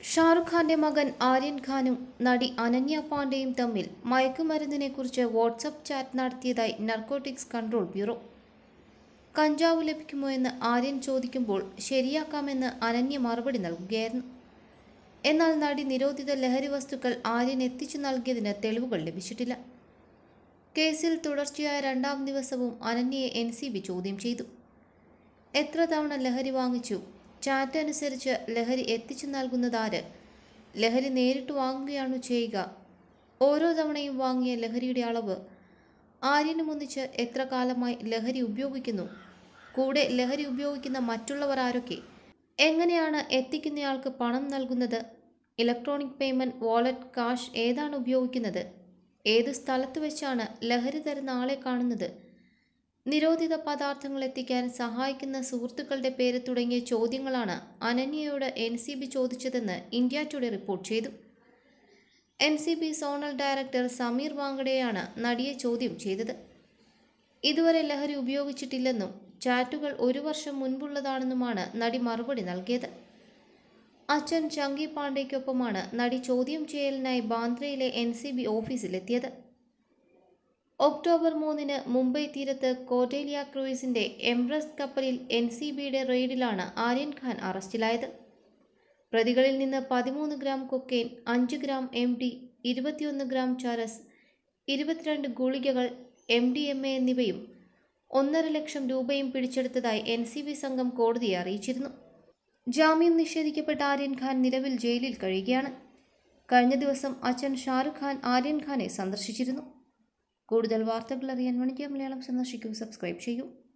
ഷാറുഖ് ഖാന്റെ മകൻ ആര്യൻ ഖാനും നടി അനന്യ പാണ്ഡെയും തമ്മിൽ മയക്കുമരുന്നിനെക്കുറിച്ച് വാട്സപ്പ് ചാറ്റ് നടത്തിയതായി നർക്കോട്ടിക്സ് കൺട്രോൾ ബ്യൂറോ കഞ്ചാവ് ലഭിക്കുമോ എന്ന് ആര്യൻ ചോദിക്കുമ്പോൾ ശരിയാക്കാമെന്ന് അനന്യ മറുപടി നൽകുകയായിരുന്നു എന്നാൽ നടി നിരോധിത ലഹരി വസ്തുക്കൾ ആര്യൻ എത്തിച്ചു നൽകിയതിന് തെളിവുകൾ ലഭിച്ചിട്ടില്ല കേസിൽ തുടർച്ചയായ രണ്ടാം ദിവസവും അനന്യയെ എൻ സി ബി ചോദ്യം ചെയ്തു എത്ര തവണ ലഹരി വാങ്ങിച്ചു ചാറ്റ് അനുസരിച്ച് ലഹരി എത്തിച്ചു നൽകുന്നതാര് ലഹരി നേരിട്ട് വാങ്ങുകയാണോ ചെയ്യുക ഓരോ തവണയും വാങ്ങിയ ലഹരിയുടെ അളവ് ആര്യനും ഒന്നിച്ച് എത്ര കാലമായി ലഹരി ഉപയോഗിക്കുന്നു കൂടെ ലഹരി ഉപയോഗിക്കുന്ന മറ്റുള്ളവർ ആരൊക്കെ എങ്ങനെയാണ് എത്തിക്കുന്നയാൾക്ക് പണം നൽകുന്നത് ഇലക്ട്രോണിക് പേയ്മെൻറ്റ് വാലറ്റ് കാഷ് ഏതാണ് ഉപയോഗിക്കുന്നത് ഏത് സ്ഥലത്ത് വെച്ചാണ് ലഹരി തരുന്ന ആളെ കാണുന്നത് നിരോധിത പദാർത്ഥങ്ങൾ എത്തിക്കാൻ സഹായിക്കുന്ന സുഹൃത്തുക്കളുടെ പേര് തുടങ്ങിയ ചോദ്യങ്ങളാണ് അനന്യയോട് എൻ സി ബി ചോദിച്ചതെന്ന് ഇന്ത്യ ടുഡേ റിപ്പോർട്ട് ചെയ്തു N C B zonal director Sameer വാങ്കഡെയാണ് നടിയെ ചോദ്യം ചെയ്തത് ഇതുവരെ ലഹരി ഉപയോഗിച്ചിട്ടില്ലെന്നും ചാറ്റുകൾ ഒരു വർഷം മുൻപുള്ളതാണെന്നുമാണ് നടി മറുപടി നൽകിയത് അച്ഛൻ ചങ്കി പാണ്ഡെയ്ക്കൊപ്പമാണ് നടി ചോദ്യം ചെയ്യലിനായി ബാന്ദ്രയിലെ എൻ സി ബി ഓഫീസിലെത്തിയത് ഒക്ടോബർ മൂന്നിന് മുംബൈ തീരത്ത് കോട്ടേലിയ ക്രൂയിസിന്റെ എംബ്രസ് കപ്പലിൽ എൻ സി ബിയുടെ റെയ്ഡിലാണ് ആര്യൻ ഖാൻ അറസ്റ്റിലായത് പ്രതികളിൽ നിന്ന് പതിമൂന്ന് ഗ്രാം കൊക്കെയിൻ അഞ്ച് ഗ്രാം എം ഡി ഇരുപത്തിയൊന്ന് ഗ്രാം ചരസ് ഇരുപത്തിരണ്ട് ഗുളികകൾ എം ഡി എം എ എന്നിവയും ഒന്നര ലക്ഷം രൂപയും പിടിച്ചെടുത്തതായി എൻ സി ബി സംഘം കോടതിയെ അറിയിച്ചിരുന്നു ജാമ്യം നിഷേധിക്കപ്പെട്ട ആര്യൻ ഖാൻ നിലവിൽ ജയിലിൽ കഴിയുകയാണ് കഴിഞ്ഞ ദിവസം അച്ഛൻ ഷാറുഖ് ഖാൻ ആര്യൻ ഖാനെ സന്ദർശിച്ചിരുന്നു കൂടുതൽ വാർത്തകൾ അറിയാൻ വണിജ്യ മലയാളം സന്ദർശിക്കൂ സബ്സ്ക്രൈബ് ചെയ്യൂ